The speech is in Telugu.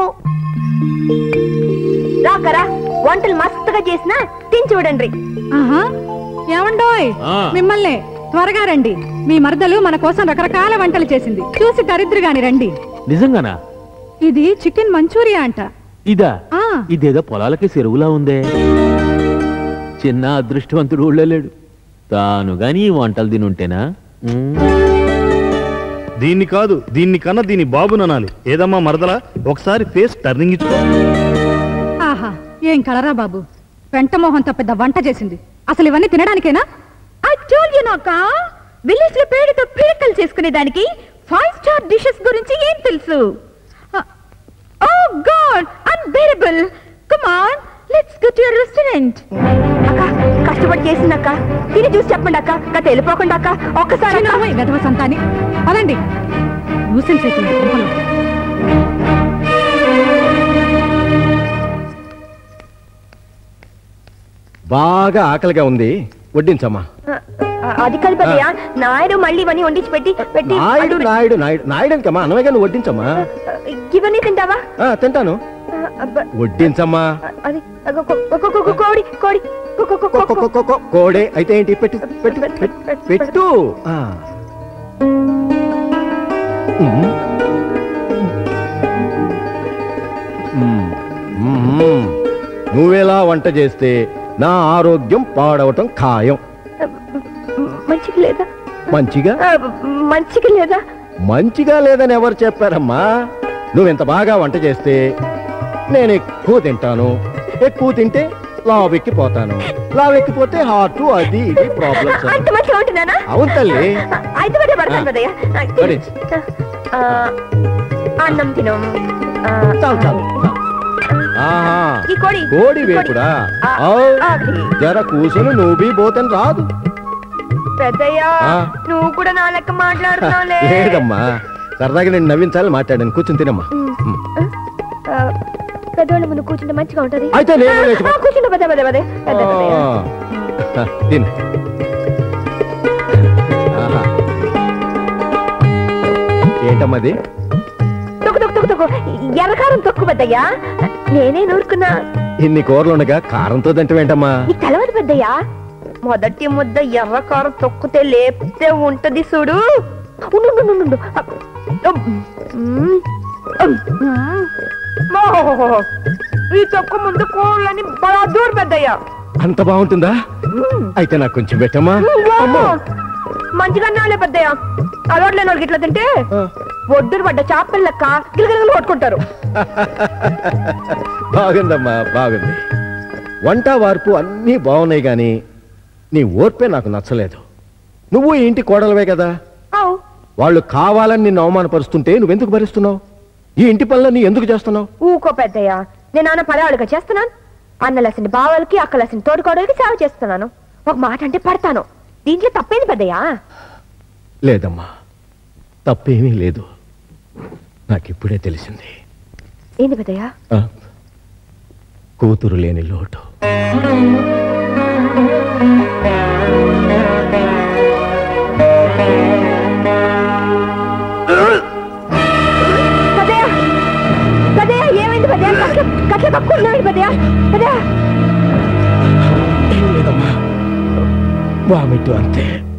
చెప్పు రాకరా వంటలు మస్తుగా చేసినా తిని చూడండి ఆహా ఏమండోయ్ ఆ. మిమ్మల్ని త్వరగా రండి మీ మరదలు మన కోసం రకరకాల వంటలు చేసింది చూసి దరిద్రగాని రండి నిజంగానా ఇది చికెన్ మంచూరియా అంట ఇదా ఆ ఇదేదో పొలాలకి చెరువులా ఉందే చిన్న అదృష్టవంతుడు ఊళ్ళో లేడు తాను గాని ఈ వంటలు తినుంటేనా మ్మ్. దీన్ని కాదు దీన్ని కన్నా దీని బాబుననాలి ఏదమ్మా మరదలా ఒకసారి ఫేస్ టర్నింగ్ ఇచ్చుకో ఆహా ఏం కలరా బాబు వెంటమోహంతో పెద్ద వంట చేసింది అసలు ఇవన్నీ తినడానికేనా ఐ టోల్ యు నాక విలేజ్ లో పేరుతో పిడకలు చేసుకునే దానికి ఫైవ్ స్టార్ డిషెస్ గురించి ఏం తెలుసు oh God unbearable come on let's go to your restaurant అక్క కష్టపడి చేసిందక్క తిని చూసి చెప్పండి అక్క కథ వెళ్ళిపోకుండా అక్క ఒక్కసారి అక్క. చిన్నమ్మాయి వెధవ సంతాని పదండి న్యూసెన్స్ అయిపోయింది కొంపలో. బాగా ఆకలిగా ఉంది వడ్డించమ్మా ఆ, అది కాదు పెద్దయ్య నాయుడు మళ్ళీ ఇవన్నీ వండించి పెట్టి పెట్టి నాయుడు నాయుడు నాయుడు నాయుడు అన్నమే కానీ వడ్డించమ్మా ఇవన్నీ తింటావా ఆ, తింటాను ఆ, అబ్బా, వడ్డించమ్మా అది అగో, కో- కో- కో- కో- కోడి కోడి కో- కో- కో- కో- కో- కో- కో- కో- కోడే అయితే ఏంటి పెట్టు పెట్టు పెట్టు, పెట్టు ఆ. ఉమ్. ఉమ్. ఉమ్. నువ్వెలా వంట చేస్తే నా ఆరోగ్యం పాడవటం ఖాయం మంచిగా లేదా మంచిగా ఆ, మంచిగా లేదా మంచిగా లేదని ఎవరు చెప్పారమ్మా నువ్వెంత బాగా వంట చేస్తే నేను ఎక్కువ తింటాను ఎక్కువ తింటే లావెక్కిపోతాను లావెక్కిపోతే హార్ట్ అది ఇది ప్రాబ్లమ్స్ అంత మంచిగా ఉంటున్నానా అవును తల్లి అయితే పడే పడతాను పెద్దయ్య ఆ, తిను. పడేసి. ఆ, అన్నం తిను ఆ, చాలు చాలు చాలు. ఆహా ఈ కోడి కోడి వేపుడా ఆ, ఔ, అది. జర కూసును నువ్వు బీ పోతని రాదు పెద్దయ్య ఆ. నువ్వు కూడా నా లెక్క మాట్లాడుతున్నావులే లేదమ్మా సరదాగా నేను నవ్వించాలని మాట్లాడాను కూర్చుని తినమ్మా ఉమ్. ఆ, పెద్దవాళ్ళ ముందు కూర్చుంటే మంచిగా ఉంటది అయితే నేను లేచి ఆ, కూర్చుంటే పదే పదే పదే పెద్ద పెద్దయ్య. ఆ, తిను ఆహా. ఏంటమ్మది తొక్కు తొక్కు తొక్కు తొక్కు ఎర్రకారం తొక్కు పెద్దయ్యా నేనే నూరుకున్నా ఇన్ని కూరలుండగా కారంతో తింటవేంటమ్మా నీకు తెలవదు పెద్దయ్యా మొదటి ముద్ద ఎర్రకారం తొక్కితే లేపితే ఉంటది చూడు ఉండు, ఉండు, ఉండు, ఉండు. మ్మ్. మ్మ్. ఓహోహోహో. ఈ తొక్కు ముందు కూరలని బలా దూరం పెద్దయ్యా అంత బాగుంటుందా మ్మ్. అయితే నాకు కొంచెం పెట్టమ్మా అమ్మో. మంచిగా నాలే పెద్దయ్య అలవాట్లేని వాళ్ళకి ఇట్లా తింటే ఒడ్డురు పడ్డ చేపలు లెక్క గిలగిలగలు కొట్టుకుంటారు బాగుందమ్మా బాగుంది వంట వార్పు అన్నీ బాగున్నాయి గాని నీ ఓర్పే నాకు నచ్చలేదు నువ్వు ఈ ఇంటి కోడలవే కదా అవు వాళ్ళు కావాలని నిన్ను అవమానపరుస్తుంటే నువ్వెందుకు భరిస్తున్నావు ఈ ఇంటి పనులన్నీ ఎందుకు చేస్తున్నావు ఊకో పెద్దయ్య నేను నాన్న పడేవాళ్ళుగా చేస్తున్నాను అన్నలసిన బావలకి అక్కలసిన తోడుకోవడానికి సేవ చేస్తున్నాను ఒక మాట అంటే పడతాను దీంట్లో తప్పేంది పెద్దయ్యా లేదమ్మా తప్పేమీ లేదు నాకిప్పుడే తెలిసింది ఏంది పెద్దయ్యా ఆ, కూతురు లేని లోటు పెద్దయ్య పెద్దయ్య ఏమైంది పెద్దయ్య కట్ల కట్ల కక్కున్నాడు పెద్దయ్య పెద్దయ్య ఏం లేదమ్మా వామిట్టు అంతే